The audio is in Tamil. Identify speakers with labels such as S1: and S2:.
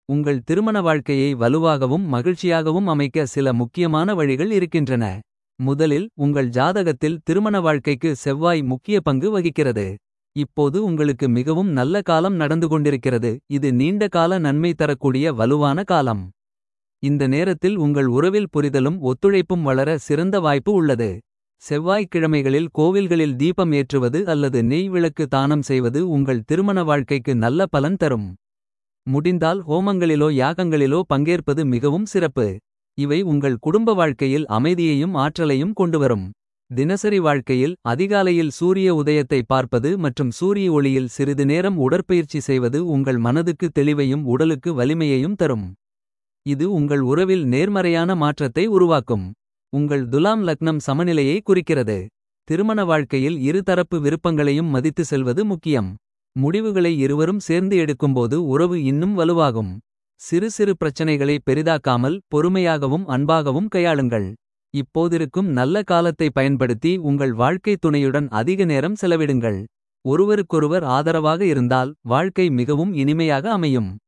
S1: உங்கள் திருமண வாழ்க்கையை வலுவாகவும் மகிழ்ச்சியாகவும் அமைக்க சில முக்கியமான வழிகள் இருக்கின்றன. முதலில் உங்கள் ஜாதகத்தில் திருமண வாழ்க்கைக்கு செவ்வாய் முக்கிய பங்கு வகிக்கிறது. இப்போது உங்களுக்கு மிகவும் நல்ல காலம் நடந்து கொண்டிருக்கிறது. இது நீண்ட கால நன்மை தரக்கூடிய வலுவான காலம். இந்த நேரத்தில் உங்கள் உறவில் புரிதலும் ஒத்துழைப்பும் வளர சிறந்த வாய்ப்பு உள்ளது. செவ்வாய்க்கிழமைகளில் கோவில்களில் தீபம் ஏற்றுவது அல்லது நெய் விளக்கு தானம் செய்வது உங்கள் திருமண வாழ்க்கைக்கு நல்ல பலன் தரும். முடிந்தால் ஹோமங்களிலோ யாகங்களிலோ பங்கேற்பது மிகவும் சிறப்பு. இவை உங்கள் குடும்ப வாழ்க்கையில் அமைதியையும் ஆற்றலையும் கொண்டுவரும். தினசரி வாழ்க்கையில் அதிகாலையில் சூரிய உதயத்தை பார்ப்பது மற்றும் சூரிய ஒளியில் சிறிது நேரம் உடற்பயிற்சி செய்வது உங்கள் மனதுக்கு தெளிவையும் உடலுக்கு வலிமையையும் தரும். இது உங்கள் உறவில் நேர்மறையான மாற்றத்தை உருவாக்கும். உங்கள் துலாம் லக்னம் சமநிலையை குறிக்கிறது. திருமண வாழ்க்கையில் இருதரப்பு விருப்பங்களையும் மதித்து செல்வது முக்கியம். முடிவுகளை இருவரும் சேர்ந்து எடுக்கும்போது உறவு இன்னும் வலுவாகும். சிறு சிறு பிரச்சனைகளை பெரிதாக்காமல் பொறுமையாகவும் அன்பாகவும் கையாளுங்கள். இப்போதிருக்கும் நல்ல காலத்தை பயன்படுத்தி உங்கள் வாழ்க்கை துணையுடன் அதிக நேரம் செலவிடுங்கள். ஒருவருக்கொருவர் ஆதரவாக இருந்தால் வாழ்க்கை மிகவும் இனிமையாக அமையும்.